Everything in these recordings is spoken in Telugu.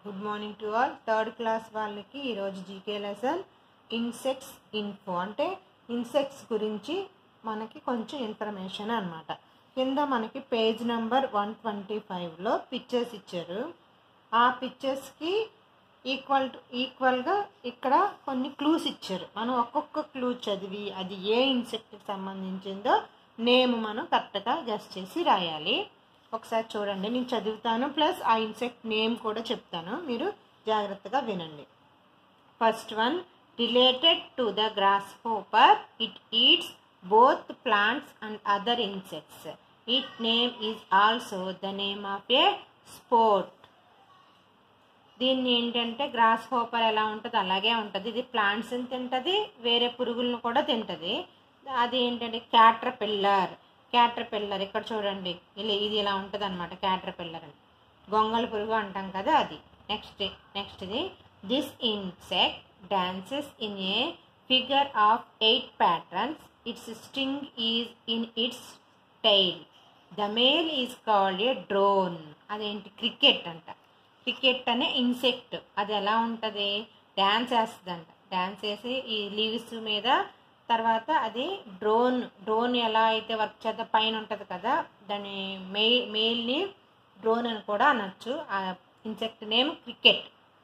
good morning to all third class వాళ్ళకి ఈరోజు జీకే లెసన్ ఇన్సెక్ట్స్ ఇన్ఫో అంటే ఇన్సెక్ట్స్ గురించి మనకి కొంచెం ఇన్ఫర్మేషన్ అనమాట కింద మనకి పేజ్ నెంబర్ వన్ ట్వంటీ ఫైవ్లో పిక్చర్స్ ఇచ్చారు ఆ పిక్చర్స్కి ఈక్వల్ టు ఈక్వల్గా ఇక్కడ కొన్ని క్లూస్ ఇచ్చారు మనం ఒక్కొక్క క్లూ చదివి అది ఏ ఇన్సెక్ట్కి సంబంధించిందో నేమ్ మనం కరెక్ట్గా గెస్ట్ చేసి రాయాలి ఒకసారి చూడండి నేను చదువుతాను ప్లస్ ఆ ఇన్సెక్ట్ నేమ్ కూడా చెప్తాను మీరు జాగ్రత్తగా వినండి first one related to the grasshopper it eats both plants and other insects it name is also the name of a sport దీన్ని ఏంటంటే గ్రాస్ హోపర్ ఎలా ఉంటుంది అలాగే ఉంటుంది ఇది ప్లాంట్స్ని తింటుంది వేరే పురుగులను కూడా తింటుంది అది ఏంటంటే క్యాటర్ పిల్లర్ క్యాటర్ పిల్లర్ ఇక్కడ చూడండి ఇలా ఇది ఇలా ఉంటుంది అనమాట క్యాటర్ పిల్లర్ అని గొంగళ పురుగు అంటాం కదా అది నెక్స్ట్ నెక్స్ట్ది this insect dances in a figure of eight patterns its sting is in its tail the male is called a drone అదేంటి క్రికెట్ అంట క్రికెట్ అనే ఇన్సెక్ట్ అది ఎలా ఉంటుంది డ్యాన్స్ వేస్తుందంట డ్యాన్స్ వేసి ఈ లీవ్స్ మీద తర్వాత అది డ్రోన్ డ్రోన్ ఎలా అయితే వర్క్ చేద్దా పైన ఉంటుంది కదా దాని మే మేల్ని డ్రోన్ అని కూడా అనొచ్చు ఆ ఇన్సెక్ట్ నేమ్ క్రికెట్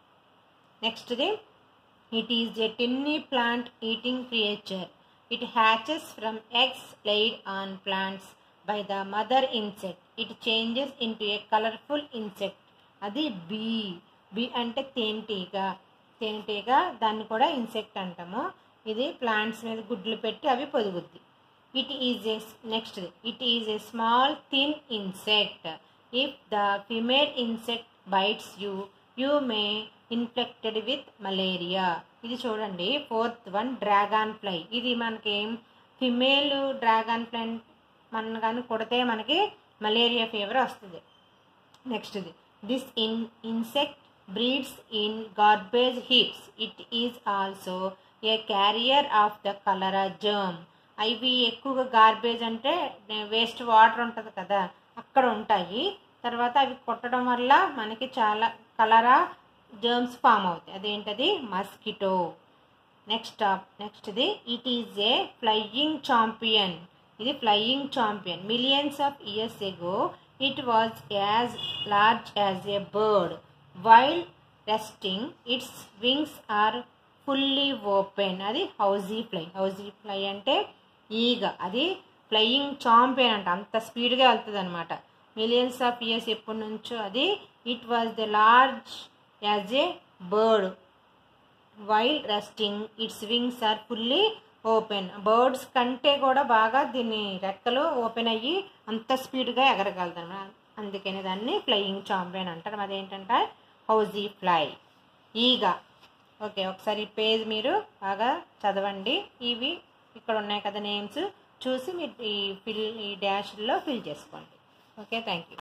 నెక్స్ట్ది it is a tiny plant eating creature it hatches from eggs laid on plants by the mother insect it changes into a colourful insect అది బీ బీ అంటే తేనెటీగ తేనెటీగ దాన్ని కూడా ఇన్సెక్ట్ అంటాము ఇది ప్లాంట్స్ మీద గుడ్లు పెట్టి అవి పొదుగుద్ది it is a next it is a small thin insect if the female insect bites you you may infected with malaria ఇది చూడండి ఫోర్త్ వన్ డ్రాగన్ ఫ్లై ఇది మనకి ఫిమేల్ డ్రాగన్ ఫ్లై మన కానీ కొడితే మనకి మలేరియా ఫీవర్ వస్తుంది నెక్స్ట్ది this in insect breeds in garbage heaps it is also a carrier of the cholera germ అవి ఎక్కువగా గార్బేజ్ అంటే వేస్ట్ వాటర్ ఉంటుంది కదా అక్కడ ఉంటాయి తర్వాత అవి కొట్టడం వల్ల మనకి చాలా కలరా జర్మ్స్ ఫామ్ అవుతాయి అదేంటది మస్కిటో నెక్స్ట్ నెక్స్ట్ది it is a flying champion ఇది flying champion millions of years ago it was as large as a bird while resting its wings are fully open అది హౌజీ ఫ్లై హౌజీ ఫ్లై అంటే ఈగ అది ఫ్లయింగ్ చాంపియన్ అంట అంత స్పీడ్గా వెళ్తుంది అనమాట మిలియన్స్ ఆఫ్ ఇయర్స్ ఎప్పటి నుంచో అది it was the large as a bird while resting its wings are fully open birds కంటే కూడా బాగా దీన్ని రెక్కలు ఓపెన్ అయ్యి అంత స్పీడ్గా ఎగరగలదు అనమాట అందుకని దాన్ని ఫ్లయింగ్ చాంపియన్ అంటారు అదేంటంటే హౌజీ ఫ్లై ఈగ ఓకే ఒకసారి పేజ్ మీరు బాగా చదవండి ఇవి ఇక్కడ ఉన్నాయి కదా నేమ్స్ చూసి మీరు ఈ ఫిల్ ఈ డాష్లో ఫిల్ చేసుకోండి ఓకే థ్యాంక్ యూ